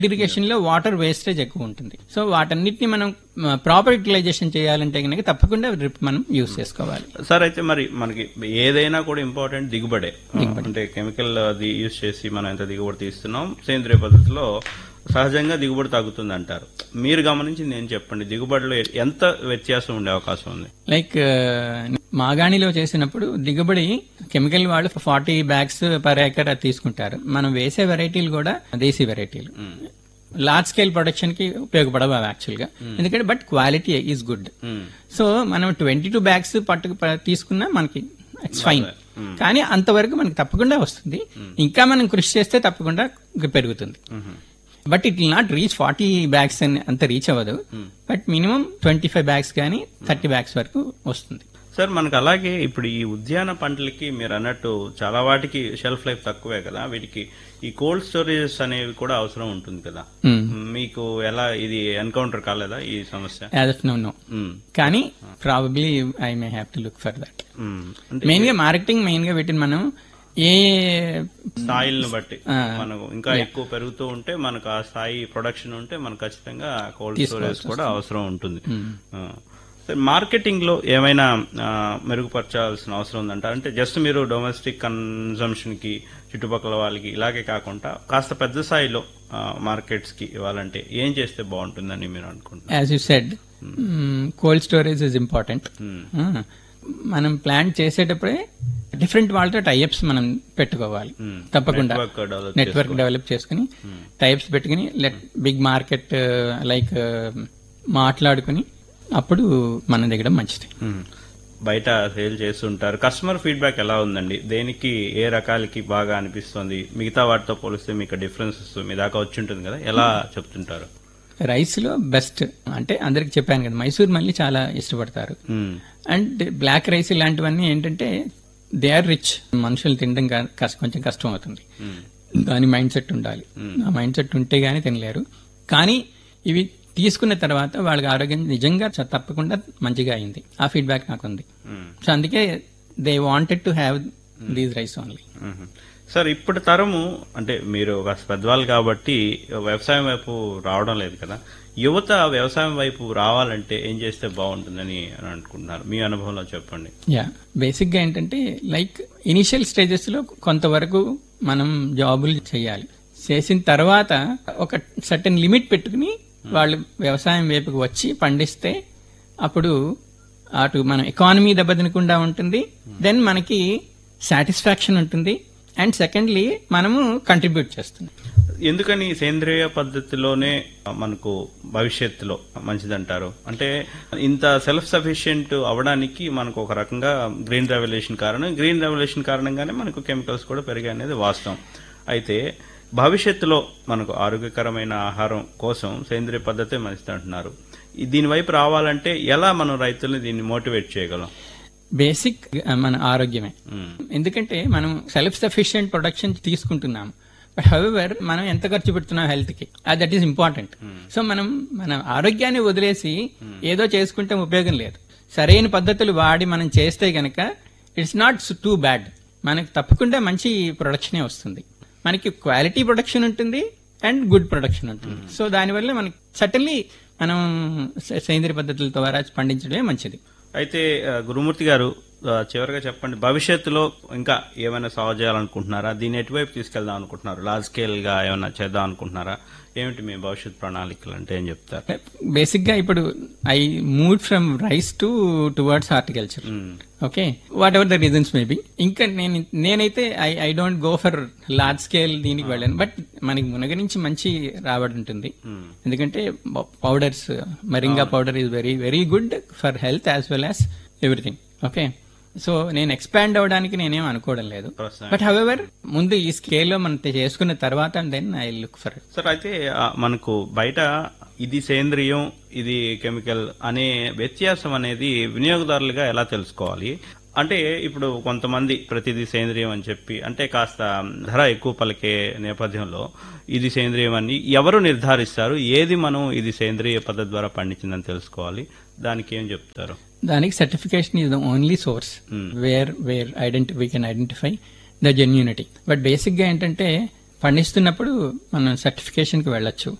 Irrigation లో water wastage ఎక్కువ ఉంటుంది సో వాటన్నిటిని మనం ప్రాపర్ యూటిలైజేషన్ చేయాలంటే కనుక తప్పకుండా డ్రిప్ మనం యూజ్ చేసుకోవాలి సార్ అయితే మరి మనకి ఏదైనా కూడా ఇంపార్టెంట్ దిగుబడే అంటే కెమికల్ అది యూజ్ చేసి మనం ఎంత దిగుబడి తీస్తున్నాం సేంద్రియ పద్ధతిలో సహజంగా దిగుబడి తగ్గుతుంది అంటారు మీరు గమనించింది ఏం చెప్పండి దిగుబడిలో ఎంత వ్యత్యాసం ఉండే అవకాశం ఉంది లైక్ మాగాణిలో చేసినప్పుడు దిగుబడి కెమికల్ వాళ్ళు ఫార్టీ బ్యాగ్స్ పర్ ఏకర్ అది తీసుకుంటారు మనం వేసే వెరైటీలు కూడా దేశీ వెరైటీలు లార్జ్ స్కేల్ ప్రొడక్షన్ కి ఉపయోగపడవు అవి యాక్చువల్ గా ఎందుకంటే but quality is good hmm. So మనం ట్వంటీ టూ బ్యాగ్స్ పట్టు ప- తీసుకున్నా మనకి ఇట్స్ ఫైన్ కానీ అంతవరకు మనకి తప్పకుండా వస్తుంది ఇంకా మనం కృషి చేస్తే తప్పకుండా పెరుగుతుంది hmm. But it will not reach forty bags అని అంత రీచ్ అవ్వదు but minimum twenty five bags కానీ థర్టీ బ్యాగ్స్ వరకు వస్తుంది సార్ మనకు అలాగే ఇప్పుడు ఈ ఉద్యాన పంటలకి మీరు అన్నట్టు చాలా వాటికి షెల్ఫ్ లైఫ్ తక్కువే కదా వీటికి ఈ కోల్డ్ స్టోరేజెస్ అనేవి కూడా అవసరం ఉంటుంది కదా మీకు ఎలా ఇది ఎన్కౌంటర్ కాలేదా ఈ సమస్య as of no no hmm. కానీ probably I may have to look for that hmm. అంటే మెయిన్ గా మార్కెటింగ్ మెయిన్ గా వీటిని మనం ఏ స్థాయిలను బట్టి ఆ, మనకు ఇంకా ఎక్కువ పెరుగుతూ ఉంటే మనకు ఆ స్థాయి ప్రొడక్షన్ ఉంటే మనకు ఖచ్చితంగా కోల్డ్ స్టోరేజ్ కూడా అవసరం ఉంటుంది ఆ. సరే, మార్కెటింగ్ లో ఏమైనా ఆ, మెరుగుపరచాల్సిన అవసరం ఉందంట అంటే జస్ట్ మీరు డొమెస్టిక్ కన్సంప్షన్ కి చుట్టుపక్కల వాళ్ళకి ఇలాగే కాకుండా కాస్త పెద్ద స్థాయిలో మార్కెట్స్ కి ఇవ్వాలంటే ఏం చేస్తే బాగుంటుందని మీరు అనుకుంటున్నారు as you said cold storage is important Hmm. మనం ప్లాన్ చేసేటప్పుడే డిఫరెంట్ వాళ్ళతో టైప్స్ మనం పెట్టుకోవాలి Hmm. తప్పకుండా Network develop నెట్వర్క్ డెవలప్ చేసుకుని టైప్స్ పెట్టుకుని లెట్ బిగ్ మార్కెట్ లైక్ మాట్లాడుకుని అప్పుడు మనం దిగడం మంచిది మ్మ్. బయట సేల్ చేస్తుంటారు కస్టమర్ ఫీడ్బ్యాక్ ఎలా ఉందండి దేనికి ఏ రకాలకి బాగా అనిపిస్తుంది మిగతా వాటితో పోలిస్తే మీకు డిఫరెన్సెస్ మీ దాకా వచ్చి ఉంటుంది కదా ఎలా చెప్తుంటారు రైస్ లో బెస్ట్ అంటే అందరికి చెప్పాను కదా మైసూర్ మళ్ళీ చాలా ఇష్టపడతారు మ్మ్. అండ్ బ్లాక్ రైస్ ఇలాంటివన్నీ ఏంటంటే దే ఆర్ రిచ్ మనుషులు తినడం కా- కష్ట- కొంచెం కష్టం అవుతుంది మ్మ్. దాని మైండ్ సెట్ ఉండాలి ఆ మైండ్ సెట్ ఉంటే గానీ తినలేరు కానీ ఇవి తీసుకున్న తర్వాత వాళ్ళకి ఆరోగ్యం నిజంగా చ- తప్పకుండా మంచిగా అయింది ఆ ఫీడ్బ్యాక్ నాకు ఉంది మ్మ్. సో అందుకే they wanted to have these rice only hmm. Sir ఇప్పటి తరము అంటే మీరు ఒక పెద్దవాళ్ళు కాబట్టి వ్యవసాయం వైపు రావడం లేదు కదా యువత వ్యవసాయం వైపు రావాలంటే ఏం చేస్తే బాగుంటుందని అని అనుకుంటున్నారు మీ అనుభవంలో చెప్పండి యా బేసిక్ గా ఏంటంటే లైక్ ఇనిషియల్ స్టేజెస్ లో కొంతవరకు మనం జాబులు చేయాలి చేసిన తర్వాత ఒక సర్టన్ లిమిట్ పెట్టుకుని వాళ్ళు వ్యవసాయం వైపుకి వచ్చి పండిస్తే అప్పుడు అటు మన ఎకానమీ దెబ్బతినకుండా ఉంటుంది దెన్ మనకి సాటిస్ఫాక్షన్ ఉంటుంది అండ్ సెకండ్లీ మనము కంట్రిబ్యూట్ చేస్తున్నాం ఎందుకని సేంద్రియ పద్ధతిలోనే మనకు భవిష్యత్తులో మంచిదంటారు అంటే ఇంత సెల్ఫ్ సఫిషియెంట్ అవడానికి మనకు ఒక రకంగా గ్రీన్ రెవల్యూషన్ కారణం గ్రీన్ రెవల్యూషన్ కారణంగానే మనకు కెమికల్స్ కూడా పెరిగాయి అనేది వాస్తవం అయితే భవిష్యత్తులో మనకు ఆరోగ్యకరమైన ఆహారం కోసం సేంద్రియ పద్ధతే మంచిది అంటున్నారు ఈ- దీని వైపు రావాలంటే ఎలా మనం రైతుల్ని దీన్ని మోటివేట్ చేయగలం బేసిక్ మన ఆరోగ్యమే మ్మ్. ఎందుకంటే మనం సెల్ఫ్ సఫిషియెంట్ ప్రొడక్షన్ తీసుకుంటున్నాం బట్ హవెవర్ మనం ఎంత ఖర్చు పెడుతున్నాం హెల్త్ కి దట్ ఈస్ ఇంపార్టెంట్ సో మనం మన ఆరోగ్యాన్ని వదిలేసి ఏదో చేసుకుంటే ఉపయోగం లేదు సరైన పద్ధతులు వాడి మనం చేస్తే గనక ఇట్స్ నాట్ టూ బ్యాడ్ మనకి తప్పకుండా మంచి ప్రొడక్షనే వస్తుంది మనకి క్వాలిటీ ప్రొడక్షన్ ఉంటుంది అండ్ గుడ్ ప్రొడక్షన్ ఉంటుంది సో దానివల్ల మనకి సటన్లీ మనం సే- సేంద్రియ పద్ధతుల ద్వారా పండించడమే మంచిది అయితే ఆ, గురుమూర్తి గారు ఆ, చివరిగా చెప్పండి భవిష్యత్తులో ఇంకా ఏమైనా సాల్వ్ చేయాలనుకుంటున్నారా దీన్ని ఎటువైపు తీసుకెళ్దాం అనుకుంటున్నారు లార్జ్ స్కేల్ గా ఏమైనా చేద్దాం అనుకుంటున్నారా ఏమిటి మీ భవిష్యత్ ప్రణాళికలు అంటే ఏం చెప్తారు బేసిక్ గా ఇప్పుడు I move from rice to towards horticulture hmm. Okay whatever the reasons maybe ఇంకా నేను నేనైతే I I don't go for large scale దీనికి వెళ్ళాను బట్ మనకి మునగ నుంచి మంచి రాబడి ఉంటుంది ఎందుకంటే powders moringa powder is very very good for health as well as everything okay so నేను ఎక్స్పాండ్ అవడానికి నేనేం అనుకోవడం లేదు ప్రస్తుతం. బట్ హవెవర్ ముందు ఈ స్కేల్లో మనం చేసుకున్న తర్వాత then I look for sir అయితే ఆ, మనకు బయట ఇది సేంద్రియం ఇది కెమికల్ అనే వ్యత్యాసం అనేది వినియోగదారులుగా ఎలా తెలుసుకోవాలి అంటే ఇప్పుడు కొంతమంది ప్రతిదీ సేంద్రియం అని చెప్పి అంటే కాస్త ధర ఎక్కువ పలికే నేపథ్యంలో ఇది సేంద్రియం అని ఎవరు నిర్ధారిస్తారు ఏది మనం ఇది సేంద్రియ పద్ధతి ద్వారా పండించిందని తెలుసుకోవాలి దానికి ఏం చెప్తారు దానికి certification is the only source where where identi we can identify the genuinity but basic గా ఏంటంటే పండిస్తున్నప్పుడు మనం సర్టిఫికేషన్కి వెళ్ళొచ్చు